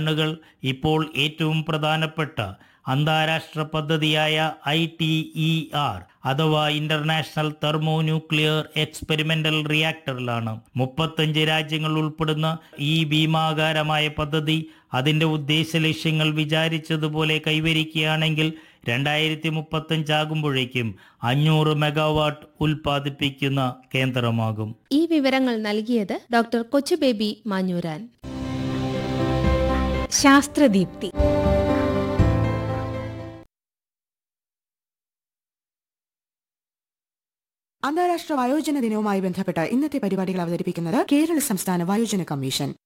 ണുകൾ ഇപ്പോൾ ഏറ്റവും പ്രധാനപ്പെട്ട അന്താരാഷ്ട്ര പദ്ധതിയായ ഐ ടി ഇ ആർ അഥവാ ഇന്റർനാഷണൽ തെർമോ ന്യൂക്ലിയർ എക്സ്പെരിമെന്റൽ റിയാക്ടറിലാണ് മുപ്പത്തഞ്ച് രാജ്യങ്ങൾ ഉൾപ്പെടുന്ന ഈ ഭീമാകാരമായ പദ്ധതി അതിന്റെ ഉദ്ദേശ ലക്ഷ്യങ്ങൾ വിചാരിച്ചതുപോലെ കൈവരിക്കുകയാണെങ്കിൽ രണ്ടായിരത്തി മുപ്പത്തഞ്ചാകുമ്പോഴേക്കും അഞ്ഞൂറ് മെഗാവാട്ട് ഉൽപ്പാദിപ്പിക്കുന്ന കേന്ദ്രമാകും ഈ വിവരങ്ങൾ നൽകിയത് ഡോക്ടർ കൊച്ചുബേബി മാഞ്ഞൂരാൻ ശാസ്ത്രദീപ്തി അന്താരാഷ്ട്ര വയോജന ദിനവുമായി ബന്ധപ്പെട്ട് ഇന്നത്തെ പരിപാടികൾ അവതരിപ്പിക്കുന്നത് കേരള സംസ്ഥാന വയോജന കമ്മീഷൻ